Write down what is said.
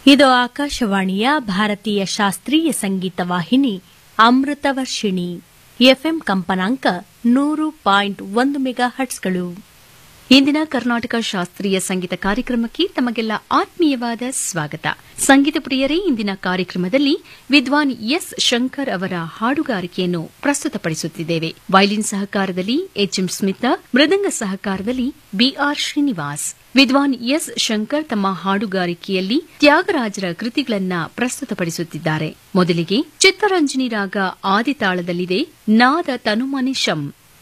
ಇದು ಆಕಾಶವಾಣಿಯ ಭಾರತೀಯ ಶಾಸ್ತ್ರೀಯ ಸಂಗೀತ ವಾಹಿನಿ ಅಮೃತವರ್ಷಿಣಿ ಎಫ್ಎಂ ಕಂಪನಾಂಕ ನೂರು ಪಾಯಿಂಟ್ ಒಂದು ಮೆಗಾ ಹಟ್ಸ್ಗಳು ಇಂದಿನ ಕರ್ನಾಟಕ ಶಾಸ್ತ್ರೀಯ ಸಂಗೀತ ಕಾರ್ಯಕ್ರಮಕ್ಕೆ ತಮಗೆಲ್ಲ ಆತ್ಮೀಯವಾದ ಸ್ವಾಗತ ಸಂಗೀತ ಪ್ರಿಯರೇ ಇಂದಿನ ಕಾರ್ಯಕ್ರಮದಲ್ಲಿ ವಿದ್ವಾನ್ ಎಸ್ ಶಂಕರ್ ಅವರ ಹಾಡುಗಾರಿಕೆಯನ್ನು ಪ್ರಸ್ತುತಪಡಿಸುತ್ತಿದ್ದೇವೆ ವೈಲಿನ್ ಸಹಕಾರದಲ್ಲಿ ಎಚ್ಎಂ ಸ್ಮಿತಾ ಮೃದಂಗ ಸಹಕಾರದಲ್ಲಿ ಬಿಆರ್ ಶ್ರೀನಿವಾಸ್ ವಿದ್ವಾನ್ ಎಸ್ ಶಂಕರ್ ತಮ್ಮ ಹಾಡುಗಾರಿಕೆಯಲ್ಲಿ ತ್ಯಾಗರಾಜರ ಕೃತಿಗಳನ್ನ ಪ್ರಸ್ತುತಪಡಿಸುತ್ತಿದ್ದಾರೆ ಮೊದಲಿಗೆ ಚಿತ್ತರಂಜನಿ ರಾಗ ಆದಿತಾಳದಲ್ಲಿದೆ ನಾದ ತನುಮನಿಶಂ